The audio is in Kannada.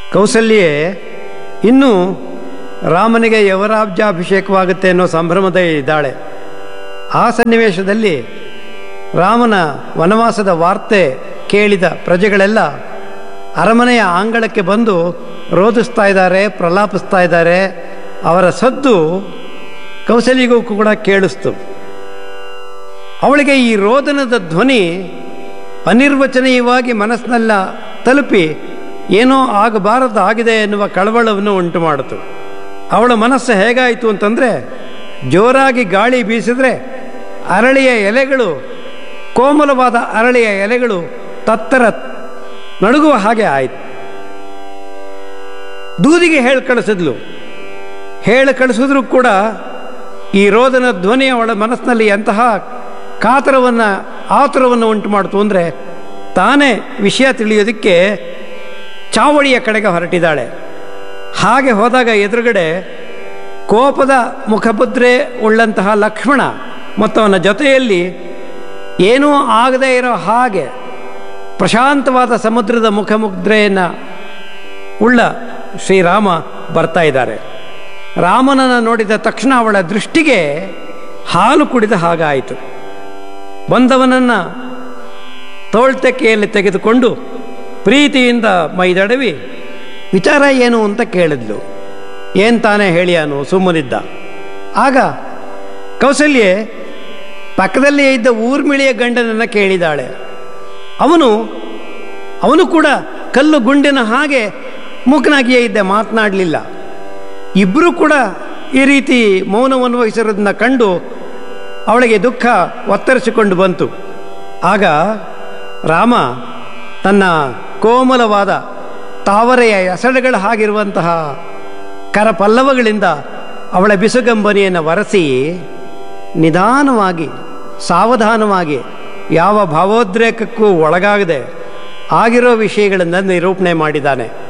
ಕೌಸಲ್ಯೆ ಇನ್ನೂ ರಾಮನಿಗೆ ಯವರಾಜ್ಯಾಭಿಷೇಕವಾಗುತ್ತೆ ಅನ್ನೋ ಸಂಭ್ರಮದ ಇದ್ದಾಳೆ ಆ ಸನ್ನಿವೇಶದಲ್ಲಿ ರಾಮನ ವನವಾಸದ ವಾರ್ತೆ ಕೇಳಿದ ಪ್ರಜೆಗಳೆಲ್ಲ ಅರಮನೆಯ ಆಂಗಳಕ್ಕೆ ಬಂದು ರೋಧಿಸ್ತಾ ಇದ್ದಾರೆ ಪ್ರಲಾಪಿಸ್ತಾ ಇದ್ದಾರೆ ಅವರ ಸದ್ದು ಕೌಸಲ್ಯಗೂ ಕೂಡ ಕೇಳಿಸ್ತು ಅವಳಿಗೆ ಈ ರೋದನದ ಧ್ವನಿ ಅನಿರ್ವಚನೀಯವಾಗಿ ಮನಸ್ಸಿನೆಲ್ಲ ತಲುಪಿ ಏನೋ ಆಗಬಾರದು ಆಗಿದೆ ಎನ್ನುವ ಕಳವಳವನ್ನು ಉಂಟು ಮಾಡಿತು ಅವಳ ಮನಸ್ಸು ಹೇಗಾಯಿತು ಅಂತಂದರೆ ಜೋರಾಗಿ ಗಾಳಿ ಬೀಸಿದ್ರೆ ಅರಳಿಯ ಎಲೆಗಳು ಕೋಮಲವಾದ ಅರಳಿಯ ಎಲೆಗಳು ತತ್ತರ ನಡುಗುವ ಹಾಗೆ ಆಯಿತು ದೂದಿಗೆ ಹೇಳಿ ಕಳಿಸಿದ್ಲು ಹೇಳಿ ಕಳಿಸಿದ್ರೂ ಕೂಡ ಈ ರೋದನ ಧ್ವನಿ ಅವಳ ಮನಸ್ಸಿನಲ್ಲಿ ಎಂತಹ ಕಾತರವನ್ನು ಆತುರವನ್ನು ಉಂಟು ಮಾಡ್ತು ಅಂದರೆ ತಾನೇ ವಿಷಯ ತಿಳಿಯೋದಕ್ಕೆ ಚಾವಡಿಯ ಕಡೆಗೆ ಹೊರಟಿದ್ದಾಳೆ ಹಾಗೆ ಹೋದಾಗ ಎದುರುಗಡೆ ಕೋಪದ ಮುಖಮುದ್ರೆ ಉಳ್ಳಂತಹ ಲಕ್ಷ್ಮಣ ಮತ್ತು ಅವನ ಜೊತೆಯಲ್ಲಿ ಏನೂ ಆಗದೇ ಇರೋ ಹಾಗೆ ಪ್ರಶಾಂತವಾದ ಸಮುದ್ರದ ಮುಖಮುದ್ರೆಯನ್ನು ಉಳ್ಳ ಶ್ರೀರಾಮ ಬರ್ತಾ ಇದ್ದಾರೆ ರಾಮನನ್ನು ನೋಡಿದ ತಕ್ಷಣ ಅವಳ ದೃಷ್ಟಿಗೆ ಹಾಲು ಕುಡಿದ ಹಾಗಾಯಿತು ಬಂದವನನ್ನು ತೋಳ್ತೆಕೆಯಲ್ಲಿ ತೆಗೆದುಕೊಂಡು ಪ್ರೀತಿಯಿಂದ ಮೈದಡವಿ ವಿಚಾರ ಏನು ಅಂತ ಕೇಳಿದ್ಲು ಏನು ತಾನೇ ಹೇಳಿಯಾನು ಸುಮ್ಮನಿದ್ದ ಆಗ ಕೌಸಲ್ಯೆ ಪಕ್ಕದಲ್ಲೇ ಇದ್ದ ಊರ್ಮಿಳಿಯ ಗಂಡನನ್ನು ಕೇಳಿದಾಳೆ ಅವನು ಅವನು ಕೂಡ ಕಲ್ಲು ಗುಂಡಿನ ಹಾಗೆ ಮೂಕನಾಗಿಯೇ ಇದ್ದ ಮಾತನಾಡಲಿಲ್ಲ ಇಬ್ಬರೂ ಕೂಡ ಈ ರೀತಿ ಮೌನವನ್ನು ವಹಿಸಿರೋದನ್ನ ಕಂಡು ಅವಳಿಗೆ ದುಃಖ ಒತ್ತರಿಸಿಕೊಂಡು ಬಂತು ಆಗ ರಾಮ ತನ್ನ ಕೋಮಲವಾದ ತಾವರೆಯ ಎಸಳುಗಳ ಹಾಗಿರುವಂತಹ ಕರಪಲ್ಲವಗಳಿಂದ ಅವಳ ಬಿಸುಗಂಬನಿಯನ್ನು ಒರೆಸಿ ನಿಧಾನವಾಗಿ ಸಾವಧಾನವಾಗಿ ಯಾವ ಭಾವೋದ್ರೇಕಕ್ಕೂ ಒಳಗಾಗದೆ ಆಗಿರೋ ವಿಷಯಗಳನ್ನು ನಿರೂಪಣೆ ಮಾಡಿದ್ದಾನೆ